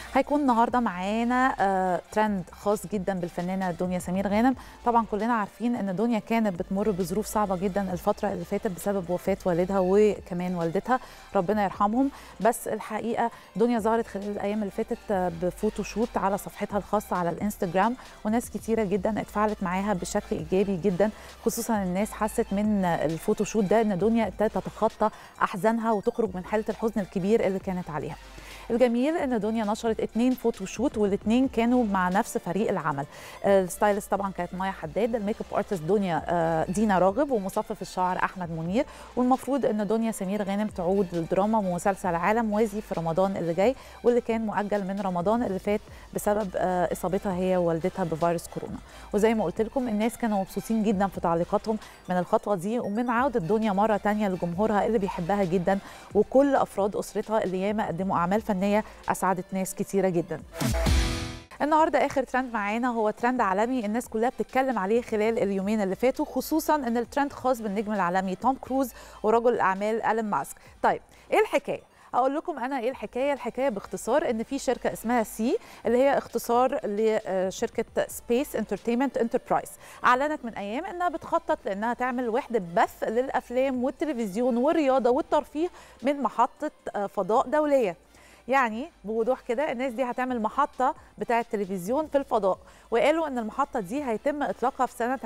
هيكون النهارده معانا آه، ترند خاص جدا بالفنانه دنيا سمير غانم طبعا كلنا عارفين ان دنيا كانت بتمر بظروف صعبه جدا الفتره اللي فاتت بسبب وفاه والدها وكمان والدتها ربنا يرحمهم بس الحقيقه دنيا ظهرت خلال الايام اللي فاتت آه، بفوتوشوت على صفحتها الخاصه على الانستجرام وناس كتيره جدا اتفاعلت معاها بشكل ايجابي جدا خصوصا الناس حست من الفوتوشوت ده ان دنيا ابتدت تتخطى احزانها وتخرج من حاله الحزن الكبير اللي كانت عليها الجميل ان دنيا نشرت اتنين فوتوشوت والاثنين كانوا مع نفس فريق العمل الستايلست طبعا كانت مايا حداد الميك اب ارتست دنيا آه، دينا راغب ومصفف الشعر احمد منير والمفروض ان دنيا سمير غانم تعود للدراما بمسلسل عالم موازي في رمضان اللي جاي واللي كان مؤجل من رمضان اللي فات بسبب آه، اصابتها هي ووالدتها بفيروس كورونا وزي ما قلت لكم الناس كانوا مبسوطين جدا في تعليقاتهم من الخطوه دي ومن عوده دنيا مره تانية لجمهورها اللي بيحبها جدا وكل افراد اسرتها اللي ياما قدموا اعمال فنيه اسعدت ناس كتيره جدا النهارده اخر ترند معانا هو ترند عالمي الناس كلها بتتكلم عليه خلال اليومين اللي فاتوا خصوصا ان الترند خاص بالنجم العالمي توم كروز ورجل الاعمال الين ماسك طيب ايه الحكايه اقول لكم انا ايه الحكايه الحكايه باختصار ان في شركه اسمها سي اللي هي اختصار لشركه سبيس انترتينمنت انتربرايز اعلنت من ايام انها بتخطط لانها تعمل وحده بث للافلام والتلفزيون والرياضه والترفيه من محطه فضاء دوليه يعني بوضوح كده الناس دي هتعمل محطة بتاعة تلفزيون في الفضاء وقالوا ان المحطة دي هيتم اطلاقها في سنة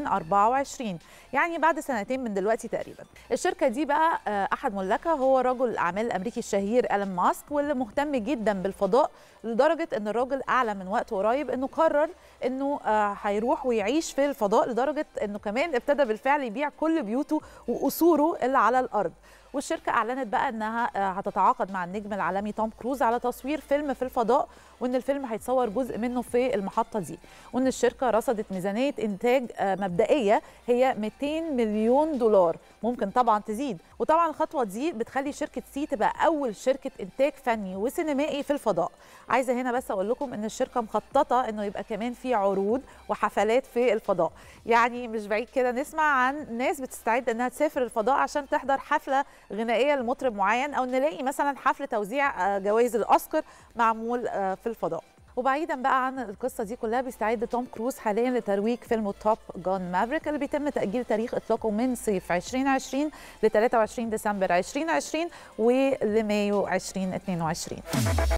2024 يعني بعد سنتين من دلوقتي تقريبا الشركة دي بقى احد ملاكها هو رجل الاعمال الامريكي الشهير ألين ماسك واللي مهتم جدا بالفضاء لدرجة ان الراجل اعلن من وقت قريب انه قرر انه هيروح ويعيش في الفضاء لدرجة انه كمان ابتدى بالفعل يبيع كل بيوته وقصوره اللي على الارض والشركه اعلنت بقى انها هتتعاقد مع النجم العالمي توم كروز على تصوير فيلم في الفضاء وان الفيلم هيتصور جزء منه في المحطه دي وان الشركه رصدت ميزانيه انتاج مبدئيه هي 200 مليون دولار ممكن طبعا تزيد وطبعا الخطوه دي بتخلي شركه سي تبقى اول شركه انتاج فني وسينمائي في الفضاء عايزه هنا بس اقول لكم ان الشركه مخططه انه يبقى كمان في عروض وحفلات في الفضاء يعني مش بعيد كده نسمع عن ناس بتستعد انها تسافر الفضاء عشان تحضر حفله غنائيه لمطرب معين او نلاقي مثلا حفل توزيع جوائز الاوسكار معمول في الفضاء وبعيدا بقى عن القصه دي كلها بيستعد توم كروز حاليا لترويج فيلم توب جون مافريك اللي بيتم تاجيل تاريخ اطلاقه من صيف 2020 ل 23 ديسمبر 2020 ولمايو 2022